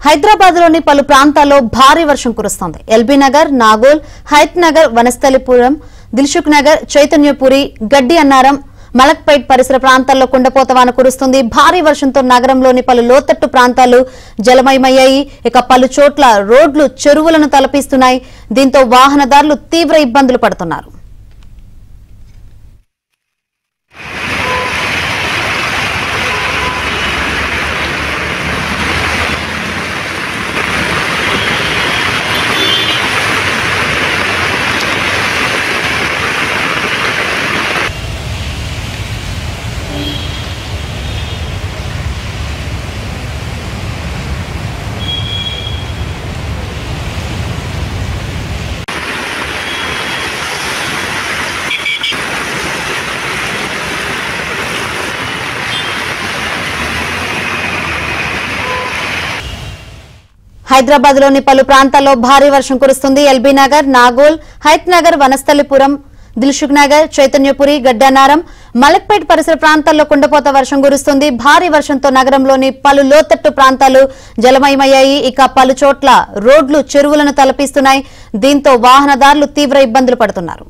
హైదరాబాద్ లోని పలు ప్రాంతాల్లో భారీ వర్షం కురుస్తోంది ఎల్బీ నగర్ నాగోల్ హైత్ నగర్ వనస్థలిపురం దిల్సుఖ్ నగర్ చైతన్యపురి గడ్డి అన్నారం మలక్పేట్ పరిసర ప్రాంతాల్లో కుండపోత వాన కురుస్తుంది భారీ వర్షంతో నగరంలోని పలు లోతట్టు ప్రాంతాలు జలమయమయ్యాయి ఇక పలు చోట్ల రోడ్లు చెరువులను తలపిస్తున్నాయి దీంతో వాహనదారులు తీవ్ర ఇబ్బందులు పడుతున్నారు హైదరాబాద్ లోని పలు ప్రాంతాల్లో భారీ వర్షం కురుస్తుంది ఎల్బీ నగర్ నాగోల్ హైత్ నగర్ వనస్థలిపురం దిల్సుఖ్ నగర్ చైతన్యపురి గడ్డనారం మలక్పేట్ పరిసర ప్రాంతాల్లో కుండపోత వర్షం కురుస్తుంది భారీ వర్షంతో నగరంలోని పలు లోతట్టు ప్రాంతాలు జలమయమయ్యాయి ఇక పలు చోట్ల రోడ్లు చెరువులను తలపిస్తున్నాయి దీంతో వాహనదారులు తీవ్ర ఇబ్బందులు పడుతున్నారు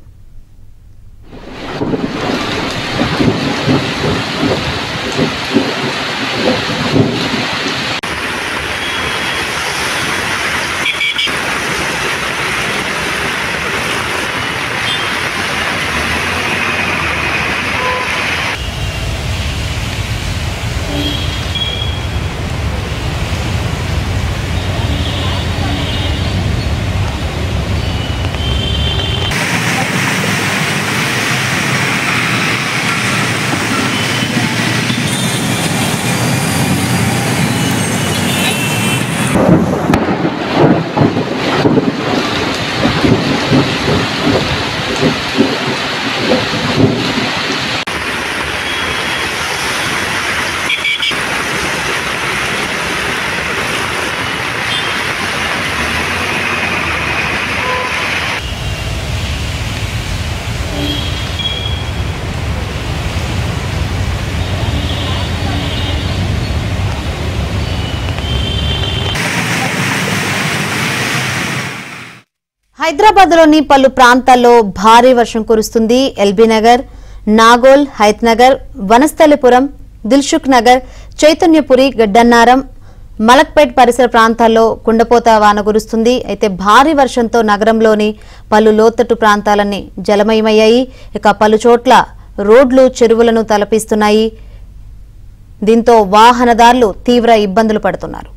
హైదరాబాద్ లోని పలు ప్రాంతాల్లో భారీ వర్షం కురుస్తుంది ఎల్బీ నగర్ నాగోల్ హైత్ నగర్ వనస్థలిపురం దిల్సుఖ్ నగర్ చైతన్యపురి గడ్డన్నారం మలక్పేట్ పరిసర ప్రాంతాల్లో కుండపోత వాన కురుస్తుంది అయితే భారీ వర్షంతో నగరంలోని పలు లోతట్టు ప్రాంతాలన్నీ జలమయమయ్యాయి ఇక పలు చోట్ల రోడ్లు చెరువులను తలపిస్తున్నాయి దీంతో వాహనదారులు తీవ్ర ఇబ్బందులు పడుతున్నారు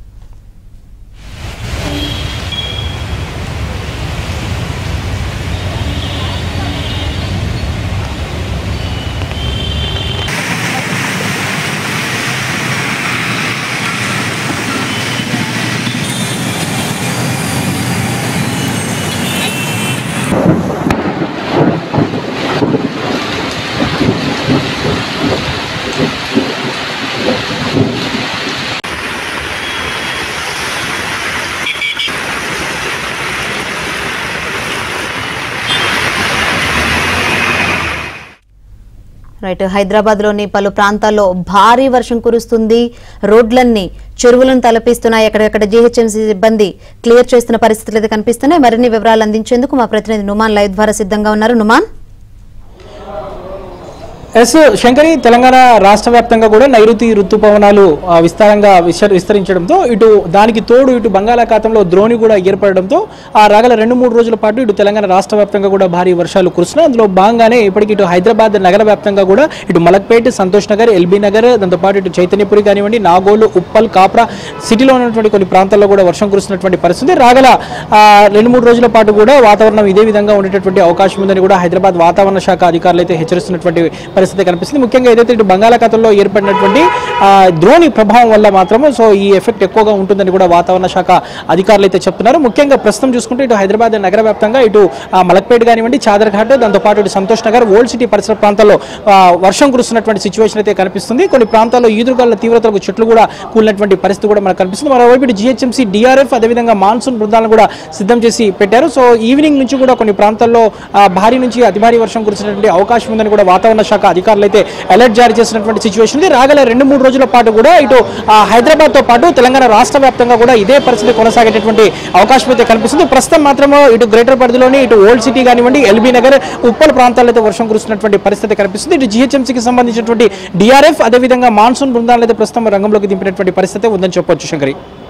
రైట్ హైదరాబాద్ లోని పలు ప్రాంతాల్లో భారీ వర్షం కురుస్తుంది రోడ్లన్నీ చెరువులను తలపిస్తున్నాయి ఎక్కడెక్కడ జీహెచ్ఎంసీ సిబ్బంది క్లియర్ చేస్తున్న పరిస్థితులు అయితే కనిపిస్తున్నాయి మరిన్ని వివరాలు అందించేందుకు మా ప్రతినిధి నుమాన్ లైవ్ ద్వారా సిద్ధంగా ఉన్నారు నుమాన్ ఎస్ శంకరి తెలంగాణ రాష్ట్ర వ్యాప్తంగా కూడా నైరుతి ఋతుపవనాలు ఆ, విస్తారంగా విస్తర- విస్తరించడంతో ఇటు దానికి తోడు ఇటు బంగాళాఖాతంలో ద్రోణి కూడా ఏర్పడడంతో ఆ రాగల రెండు మూడు రోజుల పాటు ఇటు తెలంగాణ రాష్ట్ర వ్యాప్తంగా కూడా భారీ వర్షాలు కురుస్తున్నాయి అందులో భాగంగానే ఇప్పటికి ఇటు హైదరాబాద్ నగర వ్యాప్తంగా కూడా ఇటు మలక్పేట్ సంతోష్ నగర్ ఎల్బీ నగర్ దాంతోపాటు ఇటు చైతన్యపురి కానివ్వండి నాగోలు ఉప్పల్ కాప్రా సిటీలో ఉన్నటువంటి కొన్ని ప్రాంతాల్లో కూడా వర్షం కురుస్తున్నటువంటి పరిస్థితి రాగల ఆ, రెండు మూడు రోజుల పాటు కూడా వాతావరణం ఇదే విధంగా ఉండేటటువంటి అవకాశం ఉందని కూడా హైదరాబాద్ వాతావరణ శాఖ అధికారులు అయితే హెచ్చరిస్తున్నటువంటి పరిస్థితి కనిపిస్తుంది ముఖ్యంగా ఏదైతే ఇటు బంగాళాఖాతంలో ఏర్పడినటువంటి ఆ, ద్రోణి ప్రభావం వల్ల మాత్రము సో ఈ ఎఫెక్ట్ ఎక్కువగా ఉంటుందని కూడా వాతావరణ శాఖ అధికారులు అయితే చెప్తున్నారు ముఖ్యంగా ప్రస్తుతం చూసుకుంటే ఇటు హైదరాబాద్ నగర వ్యాప్తంగా ఇటు ఆ, మలక్పేట్ కానివ్వండి చాదర్ఘాట్ దాంతోపాటు ఇటు సంతోష్ నగర్ ఓల్డ్ సిటీ పరిసర ప్రాంతాల్లో ఆ, వర్షం కురుస్తున్నటువంటి సిచ్యువేషన్ అయితే కనిపిస్తుంది కొన్ని ప్రాంతాల్లో ఈదురుగాల తీవ్రతలకు చెట్లు కూడా కూలినటువంటి పరిస్థితి కూడా మనకు కనిపిస్తుంది మరోవైపు ఇటు జిహెచ్ఎంసీ డిఆర్ఎఫ్ అదేవిధంగా మాన్సూన్ బృందాలను కూడా సిద్ధం చేసి పెట్టారు సో ఈవినింగ్ నుంచి కూడా కొన్ని ప్రాంతాల్లో ఆ, భారీ నుంచి అతి భారీ వర్షం కురిసినటువంటి అవకాశం ఉందని కూడా వాతావరణ శాఖ అధికారులు అయితే అలర్ట్ జారీ చేసినటువంటి సిచ్యువేషన్ ఉంది రాగల రెండు మూడు రోజుల పాటు కూడా ఇటు ఆ, హైదరాబాద్తో పాటు తెలంగాణ రాష్ట్ర వ్యాప్తంగా కూడా ఇదే పరిస్థితి కొనసాగేటటువంటి అవకాశం అయితే కనిపిస్తుంది ప్రస్తుతం మాత్రము ఇటు గ్రేటర్ పరిధిలోని ఇటు ఓల్డ్ సిటీ కానివ్వండి ఎల్బీ నగర్ ఉప్పల్ ప్రాంతాల్లో అయితే వర్షం కురుస్తున్నటువంటి పరిస్థితి కనిపిస్తుంది ఇటు జిహెచ్ఎంసీకి సంబంధించినటువంటి డిఆర్ఎఫ్ అదేవిధంగా మాన్సూన్ బృందాలు అయితే ప్రస్తుతం రంగంలోకి దింపినటువంటి పరిస్థితి ఉందని చెప్పొచ్చు శంకరి